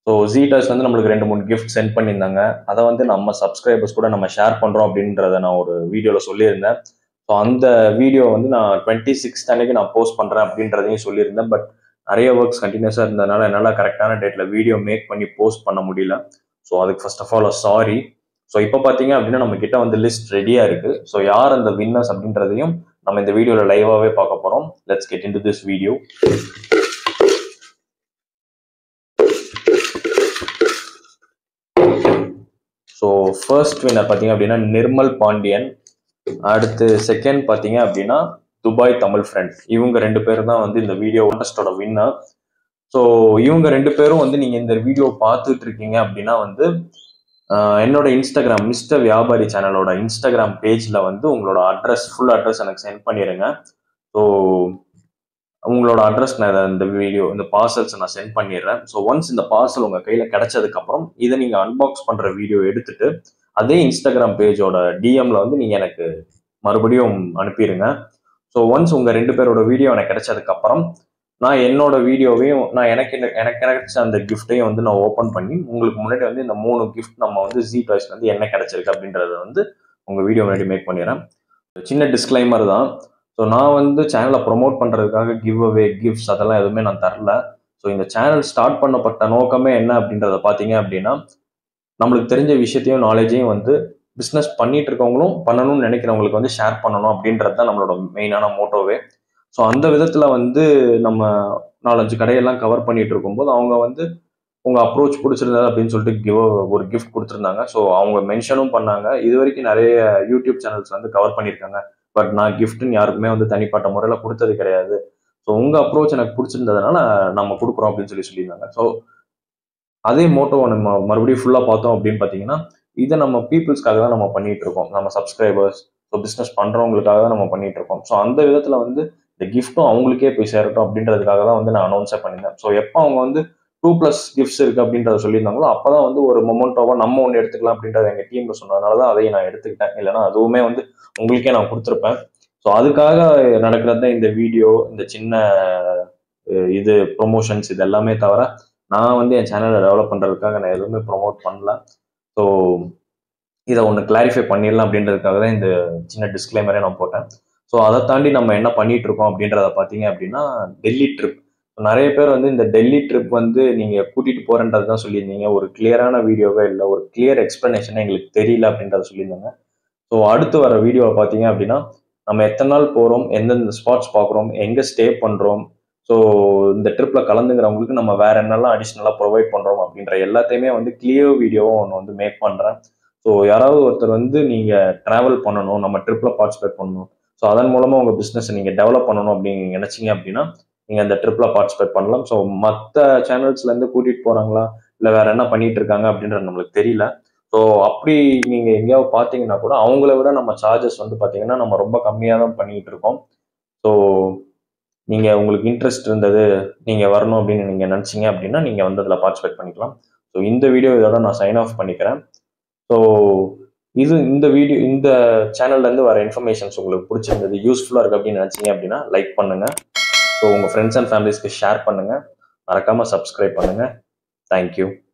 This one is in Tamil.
ஸோ ஜீடாஸ் வந்து நம்மளுக்கு ரெண்டு மூணு கிஃப்ட் சென்ட் பண்ணியிருந்தாங்க அதை வந்து நம்ம சப்ஸ்கிரைபர்ஸ் கூட நம்ம ஷேர் பண்ணுறோம் அப்படின்றத நான் ஒரு வீடியோவில் சொல்லியிருந்தேன் ஸோ அந்த வீடியோ வந்து நான் டுவெண்ட்டி சிக்ஸ்த் அன்னைக்கு நான் போஸ்ட் பண்ணுறேன் அப்படின்றதையும் சொல்லியிருந்தேன் பட் நிறைய ஒர்க்ஸ் கண்டினியூஸாக இருந்ததுனால என்னால் கரெக்டான டேட்டில் வீடியோ மேக் பண்ணி போஸ்ட் பண்ண முடியல ஸோ அதுக்கு first of all sorry so இப்போ பார்த்தீங்க அப்படின்னா நம்ம கிட்ட வந்து லிஸ்ட் ரெடியாக இருக்கு ஸோ யார் அந்த வின்னர்ஸ் அப்படின்றதையும் நம்ம இந்த வீடியோவில் லைவாகவே பார்க்க போகிறோம் let's get into this video so first winner பார்த்தீங்க அப்படின்னா நிர்மல் பாண்டியன் அடுத்து செகண்ட் பார்த்தீங்க அப்படின்னா துபாய் தமிழ் ஃப்ரெண்ட் இவங்க ரெண்டு பேரும் தான் வந்து இந்த வீடியோ கான்டெஸ்டோட வின்னர் ஸோ இவங்க ரெண்டு பேரும் வந்து நீங்கள் இந்த வீடியோ பார்த்துட்டு இருக்கீங்க அப்படின்னா வந்து ஆஹ், என்னோட இன்ஸ்டாகிராம் மிஸ்டர் வியாபாரி சேனலோட இன்ஸ்டாகிராம் பேஜில் வந்து உங்களோட அட்ரஸ் ஃபுல் அட்ரஸ் எனக்கு சென்ட் பண்ணிடுங்க ஸோ உங்களோட அட்ரஸ் நான் இதை இந்த வீடியோ இந்த பார்சல்ஸ் நான் சென்ட் பண்ணிடுறேன் ஸோ ஒன்ஸ் இந்த பார்சல் உங்கள் கையில் கிடைச்சதுக்கப்புறம் இதை நீங்கள் அன்பாக்ஸ் பண்ணுற வீடியோ எடுத்துட்டு அதே இன்ஸ்டாகிராம் பேஜோட டிஎம்ல வந்து நீங்கள் எனக்கு மறுபடியும் அனுப்பிடுங்க ஸோ ஒன்ஸ் உங்கள் ரெண்டு பேரோட வீடியோ எனக்கு கிடைச்சதுக்கப்புறம் நான் என்னோட வீடியோவையும் நான் எனக்கு என்ன- எனக்கு கிடைச்ச அந்த கிஃப்ட்டையும் வந்து நான் ஓப்பன் பண்ணி உங்களுக்கு முன்னாடி வந்து இந்த மூணு கிஃப்ட் நம்ம வந்து ஜி டாய்ஸ்ல வந்து என்ன கிடைச்சிருக்கு அப்படின்றத வந்து உங்கள் வீடியோ முன்னாடி மேக் பண்ணிடுறேன் சின்ன டிஸ்க்ளைமர் தான் ஸோ நான் வந்து சேனலை ப்ரொமோட் பண்ணுறதுக்காக கிவ் அவே கிஃப்ட்ஸ் அதெல்லாம் எதுவுமே நான் தரல ஸோ இந்த சேனல் ஸ்டார்ட் பண்ணப்பட்ட நோக்கமே என்ன அப்படின்றத பார்த்தீங்க அப்படின்னா நம்மளுக்கு தெரிஞ்ச விஷயத்தையும் நாலேஜையும் வந்து பிஸ்னஸ் பண்ணிட்டு இருக்கவங்களும் பண்ணணும்னு நினைக்கிறவங்களுக்கு வந்து ஷேர் பண்ணணும் அப்படின்றது தான் நம்மளோட மெயினான மோட்டோவே ஸோ அந்த விதத்தில் வந்து நம்ம நாலஞ்சு கடையெல்லாம் கவர் பண்ணிட்டு இருக்கும்போது அவங்க வந்து உங்கள் அப்ரோச் பிடிச்சிருந்தது அப்படின்னு சொல்லிட்டு கிவ் ஒரு கிஃப்ட் கொடுத்துருந்தாங்க ஸோ அவங்க மென்ஷனும் பண்ணாங்க இது வரைக்கும் நிறைய யூடியூப் சேனல்ஸ் வந்து கவர் பண்ணியிருக்காங்க பட் நான் கிஃப்ட்னு யாருக்குமே வந்து தனிப்பட்ட முறையில் கொடுத்தது கிடையாது ஸோ உங்கள் அப்ரோச் எனக்கு பிடிச்சிருந்ததுனால நம்ம கொடுக்குறோம் அப்படின்னு சொல்லி சொல்லியிருந்தாங்க ஸோ அதே மோட்டோவை நம்ம மறுபடியும் ஃபுல்லாக பார்த்தோம் அப்படின்னு பார்த்தீங்கன்னா இதை நம்ம பீப்புள்ஸ்க்காக தான் நம்ம பண்ணிட்டு இருக்கோம் நம்ம சப்ஸ்கிரைபர்ஸ் ஸோ பிஸ்னஸ் பண்ணுறவங்களுக்காக தான் நம்ம பண்ணிட்டு இருக்கோம் ஸோ அந்த விதத்தில் வந்து இந்த கிஃப்ட்டும் அவங்களுக்கே போய் சேரட்டும் அப்படின்றதுக்காக தான் வந்து நான் அனௌன்ஸே பண்ணியிருந்தேன் ஸோ எப்போ அவங்க வந்து டூ ப்ளஸ் கிஃப்ட்ஸ் இருக்கு அப்படின்றத சொல்லியிருந்தாங்களோ அப்போ தான் வந்து ஒரு மொமெண்டோவா நம்ம ஒன்று எடுத்துக்கலாம் அப்படின்றத எங்கள் டீமில் சொன்னதுனால தான் அதையும் நான் எடுத்துக்கிட்டேன் இல்லைன்னா அதுவுமே வந்து உங்களுக்கே நான் கொடுத்துருப்பேன் ஸோ அதுக்காக நடக்கிறது தான் இந்த வீடியோ இந்த சின்ன அஹ், இது ப்ரொமோஷன்ஸ் இது எல்லாமே தவிர நான் வந்து என் சேனலை டெவலப் பண்ணுறதுக்காக நான் எதுவுமே ப்ரொமோட் பண்ணல ஸோ இதை ஒன்று கிளாரிஃபை பண்ணிடலாம் அப்படின்றதுக்காக தான் இந்த சின்ன டிஸ்க்ளைமரே நான் போட்டேன் ஸோ அதை தாண்டி நம்ம என்ன பண்ணிட்டு இருக்கோம் அப்படின்றத பார்த்தீங்க அப்படின்னா டெல்லி ட்ரிப் நிறைய பேர் வந்து இந்த டெல்லி ட்ரிப் வந்து நீங்கள் கூட்டிகிட்டு போகிறன்றது தான் சொல்லியிருந்தீங்க ஒரு கிளியரான வீடியோவே இல்லை ஒரு கிளியர் எக்ஸ்ப்ளனேஷனே எங்களுக்கு தெரியல அப்படின்றத சொல்லியிருந்தாங்க ஸோ அடுத்து வர வீடியோவில் பார்த்தீங்க அப்படின்னா நம்ம எத்தனை நாள் போகிறோம் எந்தெந்த ஸ்பாட்ஸ் பார்க்குறோம் எங்கே ஸ்டே பண்ணுறோம் ஸோ இந்த ட்ரிப்பில் கலந்துக்கிறவங்களுக்கு நம்ம வேற என்னெல்லாம் அடிஷ்னலாக ப்ரொவைட் பண்ணுறோம் அப்படின்ற எல்லாத்தையுமே வந்து கிளியர் வீடியோவும் ஒன்று வந்து மேக் பண்ணுறேன் ஸோ யாராவது ஒருத்தர் வந்து நீங்கள் ட்ராவல் பண்ணணும் நம்ம ட்ரிப்பில் பார்ட்டிசிபேட் பண்ணணும் ஸோ அதன் மூலமாக உங்கள் பிஸ்னஸை நீங்கள் டெவலப் பண்ணணும் அப்படின்னு நினச்சிங்க அப்படின்னா நீங்கள் அந்த ட்ரிப்பில் பார்ட்டிசிபேட் பண்ணலாம் ஸோ மற்ற சேனல்ஸ்லேருந்து கூட்டிகிட்டு போகிறாங்களா இல்லை வேற என்ன பண்ணிட்டு இருக்காங்க அப்படின்றது நம்மளுக்கு தெரியல ஸோ அப்படி நீங்கள் எங்கேயாவது பார்த்தீங்கன்னா கூட அவங்கள விட நம்ம சார்ஜஸ் வந்து பார்த்தீங்கன்னா நம்ம ரொம்ப கம்மியாக தான் பண்ணிட்டு இருக்கோம் ஸோ நீங்கள் உங்களுக்கு இன்ட்ரெஸ்ட் இருந்தது நீங்கள் வரணும் அப்படின்னு நீங்கள் நினச்சிங்க அப்படின்னா நீங்கள் வந்து அதில் பார்ட்டிசிபேட் பண்ணிக்கலாம் ஸோ இந்த வீடியோ இதோட நான் சைன் ஆஃப் பண்ணிக்கிறேன் ஸோ இது இந்த வீடியோ இந்த சேனல்லேருந்து வர இன்ஃபர்மேஷன்ஸ் உங்களுக்கு பிடிச்சிருந்தது யூஸ்ஃபுல்லாக இருக்குது அப்படின்னு நினச்சிங்க அப்படின்னா லைக் பண்ணுங்கள் ஸோ உங்கள் ஃப்ரெண்ட்ஸ் அண்ட் ஃபேமிலிஸ்க்கு ஷேர் பண்ணுங்கள் மறக்காமல் சப்ஸ்கிரைப் பண்ணுங்கள் தேங்க்யூ